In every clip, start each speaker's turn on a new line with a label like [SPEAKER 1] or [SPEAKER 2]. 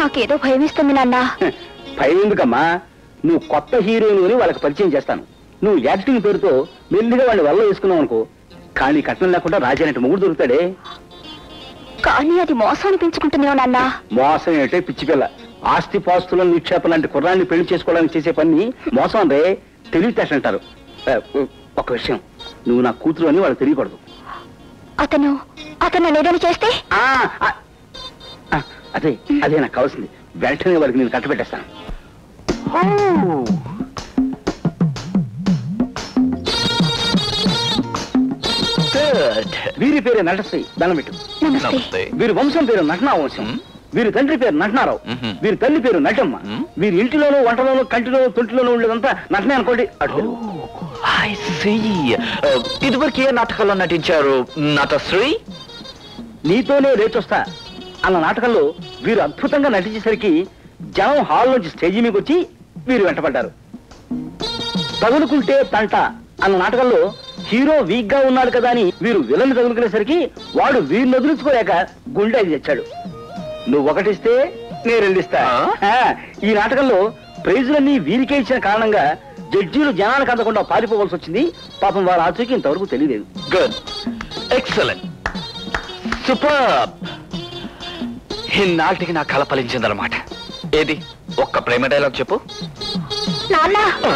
[SPEAKER 1] నాకేదో భయమేస్తుంది నాన్న
[SPEAKER 2] భయం ఎందుకమ్మా నువ్వు కొత్త హీరోయిన్ అని వాళ్ళకి పరిచయం చేస్తాను నువ్వు యాక్టింగ్ పేరుతో మెల్లిగా వాళ్ళని వల్ల వేసుకున్నావు అనుకో కానీ కట్నం లేకుండా రాజానంటే మొగుడు దొరుకుతాడే
[SPEAKER 1] కానీ అది మోసం అనిపించుకుంటుందేమో నాన్న
[SPEAKER 2] మోసం ఏంటే పిచ్చి పిల్ల ఆస్తి పాస్తుల నిక్షేపం లాంటి కుర్రాన్ని పెళ్లి చేసుకోవడానికి చేసే పని మోసం రే తెలివితేటలు అంటారు ఆ, ఒక విషయం నువ్వు నా కూతురు అని వాళ్ళు తెలియకూడదు
[SPEAKER 1] అతను అతను లేదని చేస్తే
[SPEAKER 2] ఆ, ఆ, ఆ, అదే అదే నాకు కావాల్సింది వెంటనే వాళ్ళకి నేను కట్టబెట్టేస్తాను
[SPEAKER 3] గుడ్
[SPEAKER 2] వీరి పేరే నటశ్రీ దండం పెట్టు
[SPEAKER 1] నమస్తే
[SPEAKER 3] నమస్తే
[SPEAKER 2] వీరి వంశం పేరు నటనా వంశం
[SPEAKER 3] మ్మ్.
[SPEAKER 2] వీరి తండ్రి పేరు నటనారావు
[SPEAKER 3] మ్మ్.
[SPEAKER 2] వీరి తల్లి పేరు నటమ్మ
[SPEAKER 3] మ్మ్.
[SPEAKER 2] వీరి ఇంటిలోనూ వంటలోనూ కంటిలోనూ తొంటిలోనూ ఉండేదంతా నటనే అనుకోండి అటు తిరుగు.
[SPEAKER 3] ఐ సీ ఇదివరకు ఏ నాటకాల్లో నటించారు నటశ్రీ
[SPEAKER 2] నీతోనే లేచొస్తా అన్న నాటకంలో వీరు అద్భుతంగా నటించేసరికి జనం హాల్ నుంచి స్టేజీ మీదకి వచ్చి వీరు వెంటపడ్డారు తగులుకుంటే తంట అన్న నాటకంలో హీరో వీక్ గా ఉన్నాడు కదా అని వీరు విలన్ తగులుకునేసరికి వాడు వీరిని వదిలించుకోలేక గుండె అది తెచ్చాడు నువ్వు ఒకటిస్తే నేను రెండిస్తా
[SPEAKER 3] ఆ?
[SPEAKER 2] ఆ, ఈ నాటకంలో ప్రైజులన్నీ వీరికే ఇచ్చిన కారణంగా జడ్జీలు జనాలకు అందకుండా పారిపోవలసి వచ్చింది పాపం వారి ఆచూకీ ఇంతవరకు తెలియలేదు
[SPEAKER 3] గుడ్ ఎక్సలెంట్ సూపర్ ఇన్నాటికి నా కళ ఫలించిందనమాట ఏది ఒక్క ప్రేమ డైలాగ్ చెప్పు
[SPEAKER 1] నాన్న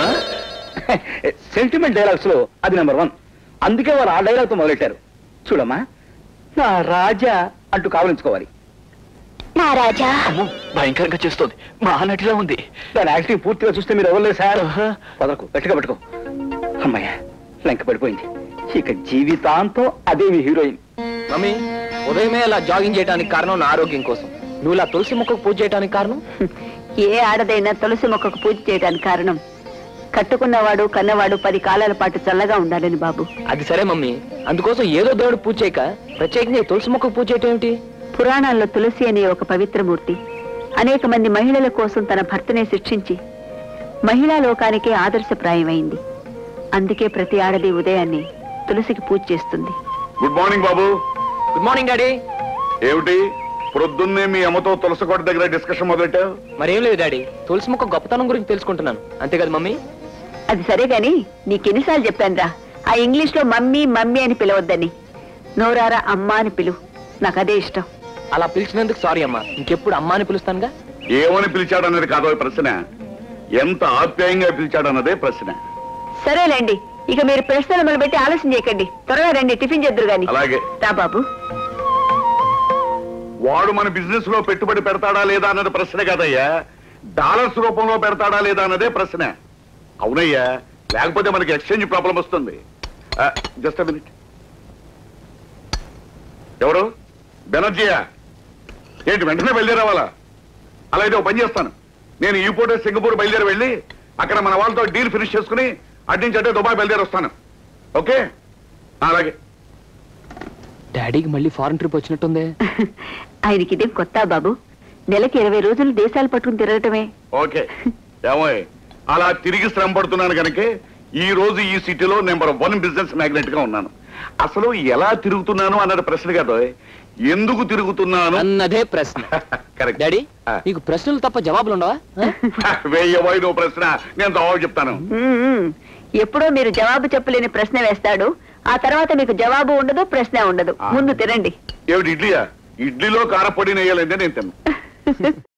[SPEAKER 2] సెంటిమెంట్ డైలాగ్స్ లో అది నెంబర్ వన్ అందుకే వాళ్ళు ఆ డైలాగ్ తో మొదలెట్టారు చూడమ్మా నా రాజా అంటూ కావలించుకోవాలి
[SPEAKER 1] నా రాజా
[SPEAKER 3] అమ్మో భయంకరంగా చేస్తోంది మా నటిలా ఉంది
[SPEAKER 2] దాని యాక్టింగ్ పూర్తిగా చూస్తే మీరు అవ్వలేదు సార్ పదకు గట్టిగా పట్టుకో అమ్మయ్య లంక పడిపోయింది ఇక జీవితాంతం అదే మీ హీరోయిన్
[SPEAKER 4] మమ్మీ ఉదయమే అలా జాగింగ్ చేయడానికి కారణం నా ఆరోగ్యం కోసం నువ్వు ఇలా తులసి మొక్కకు పూజ చేయడానికి కారణం
[SPEAKER 5] ఏ ఆడదైనా తులసి మొక్కకు పూజ చేయడానికి కారణం కట్టుకున్నవాడు కన్నవాడు పది కాలాల పాటు చల్లగా ఉండాలని బాబు
[SPEAKER 4] అది సరే మమ్మీ అందుకోసం ఏదో దేవుడు పూజ చేయక ప్రత్యేకంగా ఈ తులసి మొక్కకు పూజ చేయటం ఏమిటి
[SPEAKER 5] పురాణాల్లో తులసి అనే ఒక పవిత్రమూర్తి అనేక మంది మహిళల కోసం తన భర్తనే శిక్షించి మహిళా లోకానికే ఆదర్శప్రాయమైంది అందుకే ప్రతి ఆడది ఉదయాన్నే తులసికి పూజ చేస్తుంది
[SPEAKER 6] గుడ్ మార్నింగ్ బాబు
[SPEAKER 4] గుడ్ మార్నింగ్ డాడీ
[SPEAKER 6] ఏమిటి ప్రొద్దున్నే మీ అమ్మతో తులసికోట దగ్గర డిస్కషన్ మొదలెట్టావు
[SPEAKER 4] మరేం లేదు డాడీ తులసి మొక్క గొప్పతనం గురించి తెలుసుకుంటున్నాను అంతే కదా మమ్మీ
[SPEAKER 5] అది సరే గాని నీకెన్నిసార్లు చెప్పానురా ఆ ఇంగ్లీష్ లో మమ్మీ మమ్మీ అని పిలవద్దని నోరారా అమ్మ అని పిలువు నాకు అదే ఇష్టం
[SPEAKER 4] అలా పిలిచినందుకు సారీ అమ్మా ఇంకెప్పుడు అమ్మా అని పిలుస్తానుగా
[SPEAKER 6] ఏమని పిలిచాడన్నది కాదో ప్రశ్న ఎంత ఆప్యాయంగా పిలిచాడన్నదే ప్రశ్న
[SPEAKER 5] సరేలేండి ఇక మీరు ప్రశ్నలు మొదలుపెట్టి ఆలస్యం చేయకండి త్వరగా రండి టిఫిన్ చేద్దరు గాని
[SPEAKER 6] అలాగే
[SPEAKER 5] రా బాబు
[SPEAKER 6] వాడు మన బిజినెస్ లో పెట్టుబడి పెడతాడా లేదా అన్నది ప్రశ్న కాదయ్యా డాలర్స్ రూపంలో పెడతాడా లేదా అన్నదే ప్రశ్న అవునయ్యా లేకపోతే మనకి ఎక్స్చేంజ్ ప్రాబ్లం వస్తుంది జస్ట్ మినిట్ ఎవరు బెనర్జీయా ఏంటి వెంటనే బయలుదేరావాలా అలా అయితే ఓ పని చేస్తాను నేను ఈ పూట సింగపూర్ బయలుదేరి వెళ్ళి అక్కడ మన వాళ్ళతో డీల్ ఫినిష్ చేసుకుని అటు నుంచి అంటే దుబాయ్ బయలుదేరి వస్తాను ఓకే ఆ, అలాగే
[SPEAKER 4] డాడీకి మళ్ళీ ఫారెన్ ట్రిప్ వచ్చినట్టుంది
[SPEAKER 5] ఆయనకి ఇదేం కొత్త బాబు నెలకి ఇరవై రోజులు దేశాలు పట్టుకుని తిరగటమే
[SPEAKER 6] ఓకే ఏమో అలా తిరిగి శ్రమ పడుతున్నాను కనుక ఈ రోజు ఈ సిటీలో నెంబర్ వన్ బిజినెస్ మ్యాగ్నెట్ గా ఉన్నాను అసలు ఎలా తిరుగుతున్నాను అన్నది ప్రశ్న కాదు ఎందుకు తిరుగుతున్నాను
[SPEAKER 4] అన్నదే ప్రశ్న
[SPEAKER 6] కరెక్ట్
[SPEAKER 4] డాడీ నీకు ప్రశ్నలు తప్ప జవాబులు ఉండవా ఆ?
[SPEAKER 6] వేయబోయి నువ్వు ప్రశ్న నేను జవాబు చెప్తాను
[SPEAKER 5] ఉమ్, ఉమ్. ఎప్పుడో మీరు జవాబు చెప్పలేని ప్రశ్న వేస్తాడు ఆ తర్వాత మీకు జవాబు ఉండదు ప్రశ్న ఉండదు ముందు తినండి
[SPEAKER 6] ఏమిటి ఇడ్లీయా ఇడ్లీలో కారపొడి నెయ్యాలంటే నేను తిన్నాను